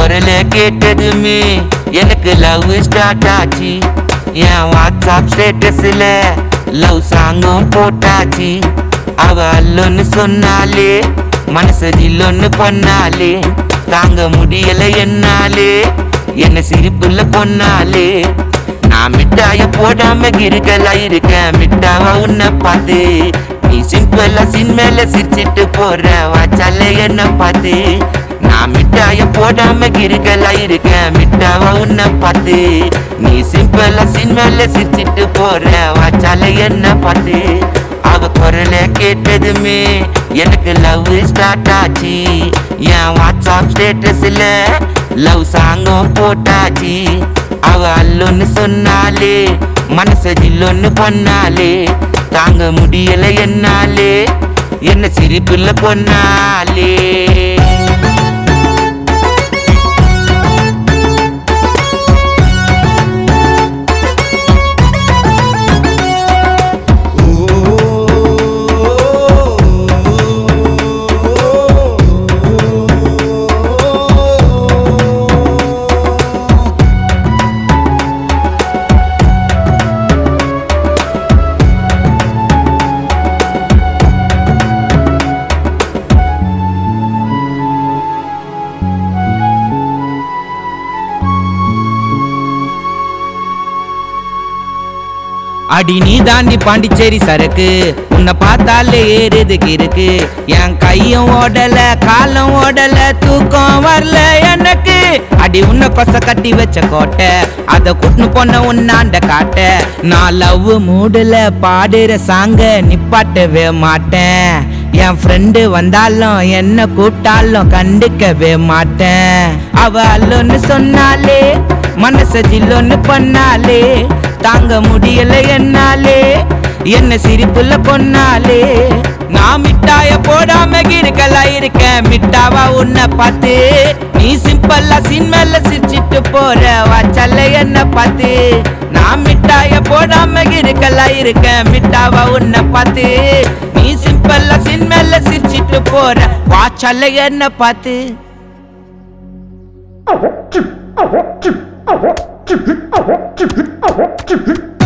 குரல கேட்டதுமே எனக்கு லவ் ஸ்டார்ட் ஆச்சு என் வாட்ஸ்அப் ஸ்டேட்டஸ்ல லவ் சாங்கும் போட்டாச்சு அவ அல்லொன்னு சொன்னாலே மனசு ஜில்லொன்னு பண்ணாலே தாங்க முடியல என்னாலே என்ன சிரிப்புல பொண்ணாலே நான் மிட்டாய போடாம கிருக்கலா இருக்கேன் மிட்டாவா உன்னை பார்த்து நீ சிம்பிளா சின்மேல சிரிச்சிட்டு போற வாச்சால என்ன பார்த்து நான் மிட்டாய போடாம கிருக்கலா இருக்கேன் மிட்டாவா உன்னை பார்த்து நீ சிம்பிளா சின்மேல சிரிச்சிட்டு போற வாச்சால என்ன பார்த்து அவ குரல கேட்டதுமே எனக்கு லவ் ஸ்டார்ட் ஆச்சு என் வாட்ஸ்அப் ஸ்டேட்டஸ்ல லவ் சாங்கும் போட்டாச்சு அவ அல்லொன்னு சொன்னாலே மனச ஜில்லொன்னு பண்ணாலே தாங்க முடியல என்னாலே என்ன சிரிப்புல கொன்னாலே அடி நீ தாண்டி பாண்டிச்சேரி சரக்கு உன்னை பார்த்தாலே ஏறுதுக்கு இருக்கு என் கையும் ஓடல காலும் ஓடல தூக்கம் வரல எனக்கு அடி உன்னை கொச கட்டி வச்ச கோட்டை அத கூட்டுன்னு பொண்ண உன்னாண்ட காட்ட நான் லவ் மூடுல பாடுற சாங்க நிப்பாட்டவே மாட்டேன் என் ஃப்ரெண்டு வந்தாலும் என்ன கூப்பிட்டாலும் கண்டுக்கவே மாட்டேன் அவ அல்லொன்னு சொன்னாலே மனச ஜில்லொன்னு பண்ணாலே தாங்க முடியல என்னாலே என்ன சிரிப்புல பொண்ணாலே நான் மிட்டாய போடாம இருக்கலா இருக்கேன் மிட்டாவா உன்னை பார்த்து நீ சிம்பிளா சின்மேல சிரிச்சிட்டு போற வாச்சல்ல என்ன பார்த்து நான் மிட்டாய போடாம இருக்கலா இருக்கேன் மிட்டாவா உன்னை பார்த்து நீ சிம்பிளா சின்மேல சிரிச்சிட்டு போற வாச்சல்ல என்ன பார்த்து Oh,